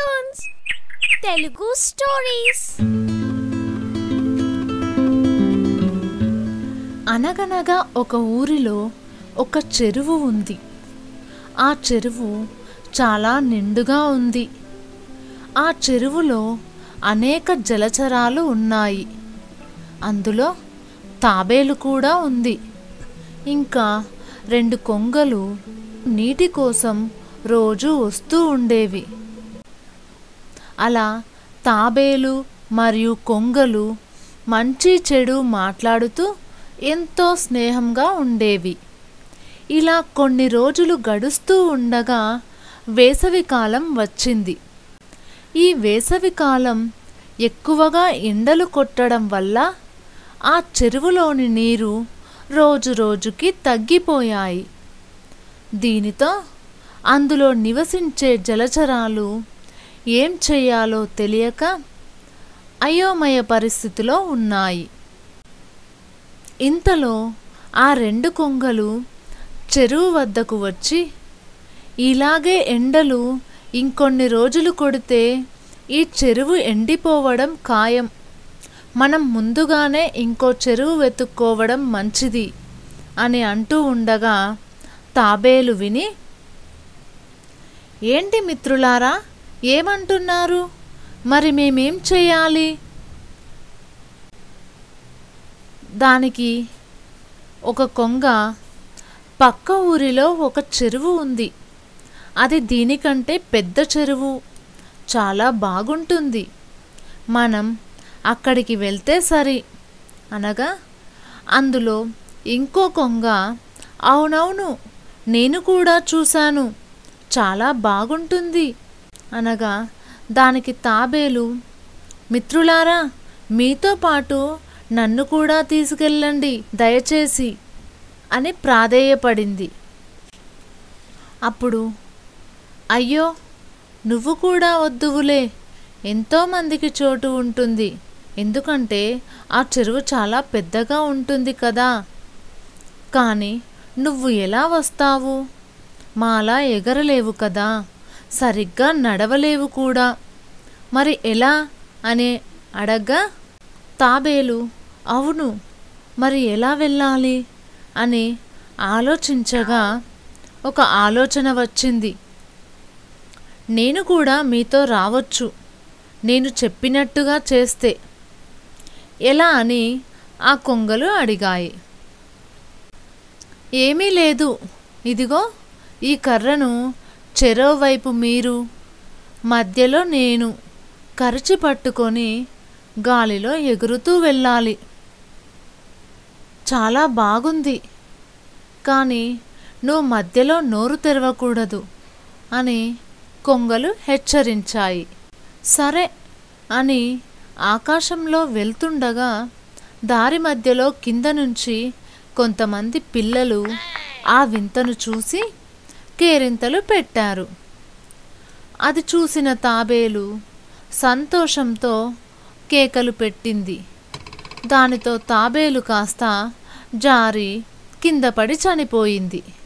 tunes Telugu stories అనగనగా ఒక ఊరిలో ఒక చెరువు ఉంది ఆ చెరువు చాలా నిండుగా ఉంది ఆ చెరువులో అనేక జలచరాలు ఉన్నాయి అందులో తాబేలు కూడా ఉంది ఇంకా రెండు కొంగలు నీటి కోసం రోజు వస్తూ ఉండేవి అలా తాబేలు మరియు కొంగలు మంచి చెడు మాట్లాడుతూ ఎంతో స్నేహంగా ఉండేవి ఇలా కొన్ని రోజులు గడుస్తూ ఉండగా వేసవికాలం వచ్చింది ఈ వేసవికాలం ఎక్కువగా ఎండలు కొట్టడం వల్ల ఆ చెరువులోని నీరు రోజు రోజుకి తగ్గిపోయాయి దీనితో అందులో నివసించే జలచరాలు ఏం చేయాలో తెలియక అయోమయ పరిస్థితిలో ఉన్నాయి ఇంతలో ఆ రెండు కొంగలు చెరువు వద్దకు వచ్చి ఇలాగే ఎండలు ఇంకొన్ని రోజులు కొడితే ఈ చెరువు ఎండిపోవడం ఖాయం మనం ముందుగానే ఇంకో చెరువు వెతుక్కోవడం మంచిది అని అంటూ ఉండగా తాబేలు విని ఏంటి మిత్రులారా ఏమంటున్నారు మరి మేమేం చేయాలి దానికి ఒక కొంగ పక్క ఊరిలో ఒక చెరువు ఉంది అది దీనికంటే పెద్ద చెరువు చాలా బాగుంటుంది మనం అక్కడికి వెళ్తే సరి అనగా అందులో ఇంకో కొంగ అవునవును నేను కూడా చూశాను చాలా బాగుంటుంది అనగా దానికి తాబేలు మిత్రులారా మీతో పాటు నన్ను కూడా తీసుకెళ్ళండి దయచేసి అని ప్రాధేయపడింది అప్పుడు అయ్యో నువ్వు కూడా వద్దువులే ఎంతోమందికి చోటు ఉంటుంది ఎందుకంటే ఆ చెరువు చాలా పెద్దగా ఉంటుంది కదా కానీ నువ్వు ఎలా వస్తావు మాలా ఎగరలేవు కదా సరిగ్గా నడవలేవు కూడా మరి ఎలా అని అడగ్గా తాబేలు అవును మరి ఎలా వెళ్ళాలి అని ఆలోచించగా ఒక ఆలోచన వచ్చింది నేను కూడా మీతో రావచ్చు నేను చెప్పినట్టుగా చేస్తే ఎలా అని ఆ కొంగలు అడిగాయి ఏమీ లేదు ఇదిగో ఈ కర్రను చెరోవైపు మీరు మధ్యలో నేను కరిచి పట్టుకొని గాలిలో ఎగురుతూ వెళ్ళాలి చాలా బాగుంది కానీ నువ్వు మధ్యలో నోరు తెరవకూడదు అని కొంగలు హెచ్చరించాయి సరే అని ఆకాశంలో వెళ్తుండగా దారి మధ్యలో కింద నుంచి కొంతమంది పిల్లలు ఆ వింతను చూసి కేరింతలు పెట్టారు అది చూసిన తాబేలు సంతోషంతో కేకలు పెట్టింది దానితో తాబేలు కాస్త జారి కింద పడి చనిపోయింది